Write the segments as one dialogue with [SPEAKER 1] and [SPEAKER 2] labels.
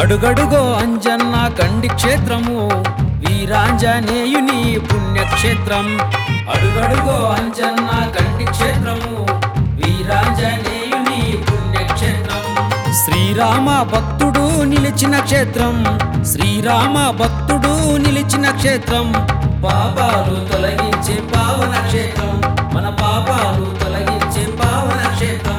[SPEAKER 1] అడుగడుగో అంజన్న కండి క్షేత్రము వీరాంజనేయుని పుణ్యక్షేత్రం అడుగడుగో అంజన్న కండి క్షేత్రము వీరాంజనేయుని పుణ్యక్షేత్రం శ్రీరామ భక్తుడు నిలిచిన క్షేత్రం శ్రీరామ భక్తుడు నిలిచిన క్షేత్రం పాపాలు తొలగించే పావన క్షేత్రం మన పాపాలు తొలగించే పావన క్షేత్రం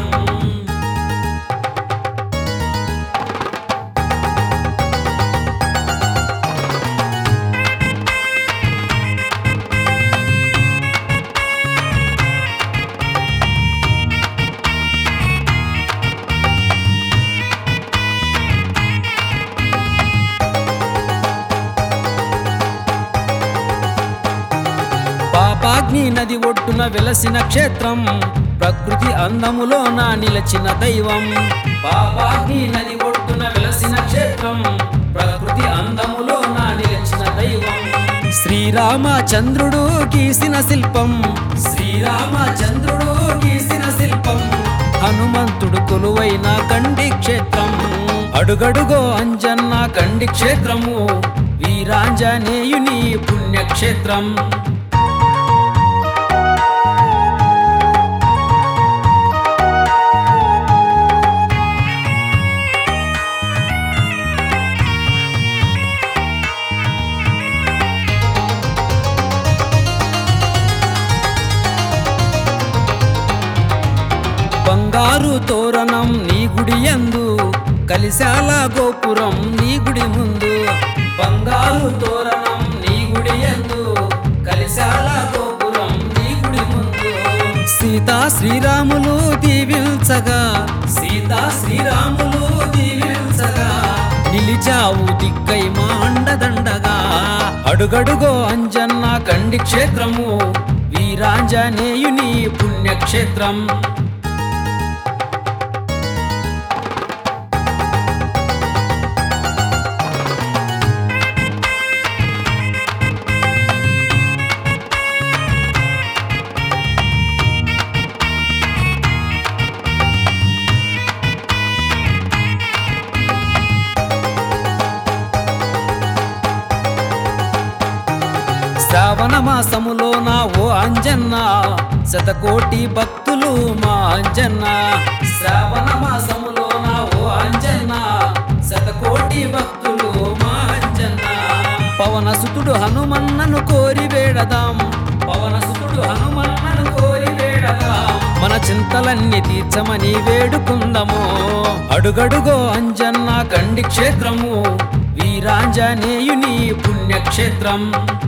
[SPEAKER 1] పాపాగ్ని నది ఒడ్డున వెలసిన క్షేత్రం ప్రకృతి అందములో నా నిలచిన దైవం పాపాగ్ని నది ఒడ్డున వెలసిన క్షేత్రం ప్రకృతి అందములో నా నిలచిన దైవం శ్రీరామచంద్రుడు గీసిన శిల్పం శ్రీరామచంద్రుడు గీసిన శిల్పం హనుమంతుడు కొలువైన కండి క్షేత్రం అడుగడుగో అంజన్న కండి క్షేత్రము వీరాంజనేయుని పుణ్యక్షేత్రం బంగారు తోరణం నీ గుడి యందు కలిశాల గోపురం నీ గుడి ముందు బంగారు తోరణం నీ గుడి యందు కలిశాల గోపురం నీ గుడి ముందు సీతా శ్రీరాములు దీవించగా సీతా శ్రీరాములు దీవించగా నిలిచావు దిక్కై మా అండదండగా అడుగడుగో అంజన్న కండి క్షేత్రము వీరాంజనేయుని పుణ్యక్షేత్రం శ్రావణ మాసములో నా ఓ అంజన్న శతకోటి భక్తులు మా అంజన్న శ్రావణ మాసములో నా ఓ అంజన్న శతకోటి భక్తులు మా అంజన్న పవన సుతుడు హనుమన్నను కోరి వేడదాం పవన సుతుడు హనుమన్నను కోరి వేడదాం మన చింతలన్నీ తీర్చమని వేడుకుందము అడుగడుగో అంజన్న కండి క్షేత్రము వీరాంజనేయుని పుణ్యక్షేత్రం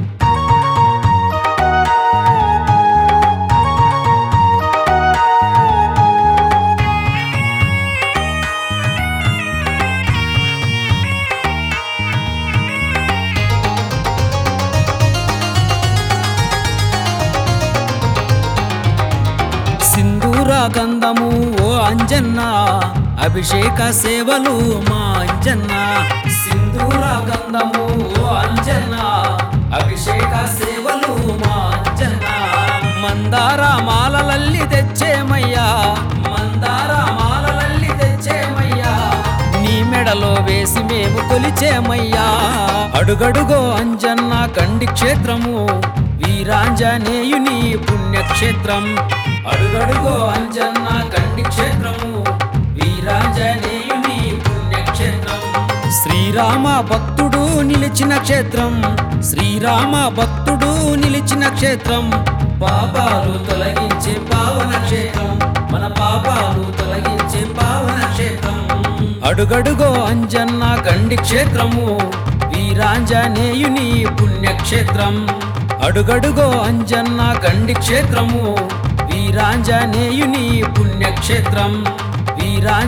[SPEAKER 1] సింధూర గంధము ఓ అంజన్న అభిషేక సేవలు మా అంజన్న సింధూర గంధము ఓ అంజన్న అభిషేక సేవలు మా అంజన్న మందార మాలలల్లి తెచ్చేమయ్యా మందార మాలలల్లి తెచ్చేమయ్యా నీ మెడలో వేసి మేము కొలిచేమయ్యా అడుగడుగో అంజన్న కండి క్షేత్రము వీరాంజనేయుని పుణ్యక్షేత్రం అడుగడుగో అంజన్న కండి క్షేత్రము వీరాంజనేయుని పుణ్యక్షేత్రం శ్రీరామ భక్తుడు నిలిచిన క్షేత్రం శ్రీరామ భక్తుడు నిలిచిన క్షేత్రం పాపాలు తొలగించే పావన క్షేత్రం మన పాపాలు తొలగించే పావన క్షేత్రం అడుగడుగో అంజన్న కండి క్షేత్రము వీరాంజనేయుని పుణ్యక్షేత్రం అడుగడుగో అంజన్న కండి క్షేత్రము వీరాంజనేయుని పుణ్యక్షేత్రం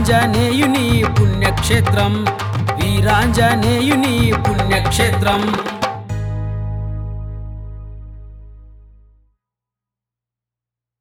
[SPEAKER 1] వీరాంజనేయుని పుణ్యక్షేత్రం వీరాంజనేయుని పుణ్యక్షేత్రం